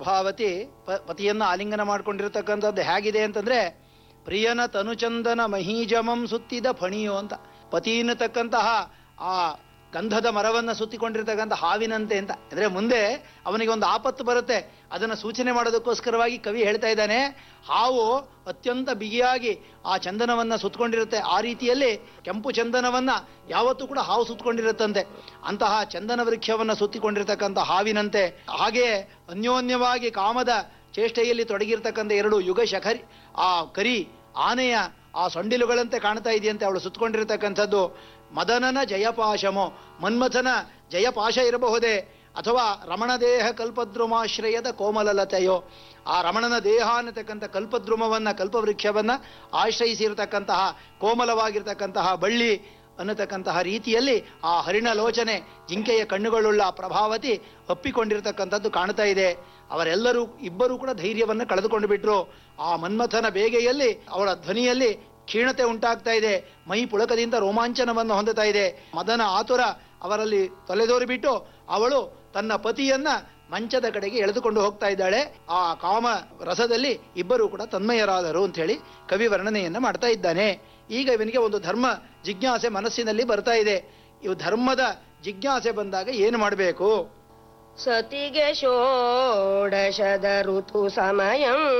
ಪ್ರಭಾವತಿ ಪ- ಪತಿಯನ್ನ ಆಲಿಂಗನ ಮಾಡ್ಕೊಂಡಿರ್ತಕ್ಕಂಥದ್ದು ಹೇಗಿದೆ ಅಂತಂದ್ರೆ ಪ್ರಿಯನ ತನುಚಂದನ ಮಹೀಜಮಂ ಸುತ್ತಿದ ಫಣಿಯು ಅಂತ ಪತಿ ಎನ್ನತಕ್ಕಂತಹ ಆ ಗಂಧದ ಮರವನ್ನ ಸುತ್ತಿಕೊಂಡಿರ್ತಕ್ಕಂಥ ಹಾವಿನಂತೆ ಅಂತ ಅಂದ್ರೆ ಮುಂದೆ ಅವನಿಗೆ ಒಂದು ಆಪತ್ತು ಬರುತ್ತೆ ಅದನ್ನ ಸೂಚನೆ ಮಾಡೋದಕ್ಕೋಸ್ಕರವಾಗಿ ಕವಿ ಹೇಳ್ತಾ ಇದ್ದಾನೆ ಹಾವು ಅತ್ಯಂತ ಬಿಗಿಯಾಗಿ ಆ ಚಂದನವನ್ನ ಸುತ್ತಕೊಂಡಿರುತ್ತೆ ಆ ರೀತಿಯಲ್ಲಿ ಕೆಂಪು ಚಂದನವನ್ನ ಯಾವತ್ತೂ ಕೂಡ ಹಾವು ಸುತ್ತಕೊಂಡಿರುತ್ತಂತೆ ಅಂತಹ ಚಂದನ ವೃಕ್ಷವನ್ನ ಸುತ್ತಿಕೊಂಡಿರ್ತಕ್ಕಂಥ ಹಾವಿನಂತೆ ಹಾಗೆಯೇ ಅನ್ಯೋನ್ಯವಾಗಿ ಕಾಮದ ಚೇಷ್ಟೆಯಲ್ಲಿ ತೊಡಗಿರ್ತಕ್ಕಂಥ ಎರಡು ಯುಗ ಶಖರಿ ಆ ಕರಿ ಆನೆಯ ಆ ಸೊಂಡಿಲುಗಳಂತೆ ಕಾಣ್ತಾ ಇದೆಯಂತೆ ಅವಳು ಸುತ್ತಕೊಂಡಿರ್ತಕ್ಕಂಥದ್ದು ಮದನನ ಜಯಪಾಶಮೋ ಮನ್ಮಥನ ಜಯಪಾಶ ಇರಬಹುದೇ ಅಥವಾ ರಮಣ ದೇಹ ಕಲ್ಪದ್ರುಮಾಶ್ರಯದ ಕೋಮಲಲತೆಯೋ ಆ ರಮಣನ ದೇಹ ಅನ್ನತಕ್ಕಂಥ ಕಲ್ಪದ್ರುಮವನ್ನ ಕಲ್ಪವೃಕ್ಷವನ್ನ ಆಶ್ರಯಿಸಿರತಕ್ಕಂತಹ ಕೋಮಲವಾಗಿರ್ತಕ್ಕಂತಹ ಬಳ್ಳಿ ಅನ್ನತಕ್ಕಂತಹ ರೀತಿಯಲ್ಲಿ ಆ ಹರಿಣ ಲೋಚನೆ ಜಿಂಕೆಯ ಕಣ್ಣುಗಳುಳ್ಳ ಆ ಪ್ರಭಾವತಿ ಒಪ್ಪಿಕೊಂಡಿರ್ತಕ್ಕಂಥದ್ದು ಕಾಣ್ತಾ ಇದೆ ಅವರೆಲ್ಲರೂ ಇಬ್ಬರೂ ಕೂಡ ಧೈರ್ಯವನ್ನು ಕಳೆದುಕೊಂಡು ಬಿಟ್ರು ಆ ಮನ್ಮಥನ ಬೇಗೆಯಲ್ಲಿ ಅವಳ ಧ್ವನಿಯಲ್ಲಿ ಕ್ಷೀಣತೆ ಉಂಟಾಗ್ತಾ ಇದೆ ಮೈ ಪುಳಕದಿಂದ ರೋಮಾಂಚನವನ್ನು ಹೊಂದುತ್ತಾ ಇದೆ ಮದನ ಆತುರ ಅವರಲ್ಲಿ ತೊಲೆದೋರಿ ಬಿಟ್ಟು ಅವಳು ತನ್ನ ಪತಿಯನ್ನ ಮಂಚದ ಕಡೆಗೆ ಎಳೆದುಕೊಂಡು ಹೋಗ್ತಾ ಇದ್ದಾಳೆ ಆ ಕಾಮ ರಸದಲ್ಲಿ ಇಬ್ಬರೂ ಕೂಡ ತನ್ಮಯರಾದರು ಅಂತ ಹೇಳಿ ಕವಿ ವರ್ಣನೆಯನ್ನ ಮಾಡ್ತಾ ಇದ್ದಾನೆ ಈಗ ಇವನಿಗೆ ಒಂದು ಧರ್ಮ ಜಿಜ್ಞಾಸೆ ಮನಸ್ಸಿನಲ್ಲಿ ಬರ್ತಾ ಇದೆ ಇವು ಧರ್ಮದ ಜಿಜ್ಞಾಸೆ ಬಂದಾಗ ಏನು ಮಾಡಬೇಕು ಸತಿಗೆ ಷೋಡಶದ ಋತು ಸಮಯಂ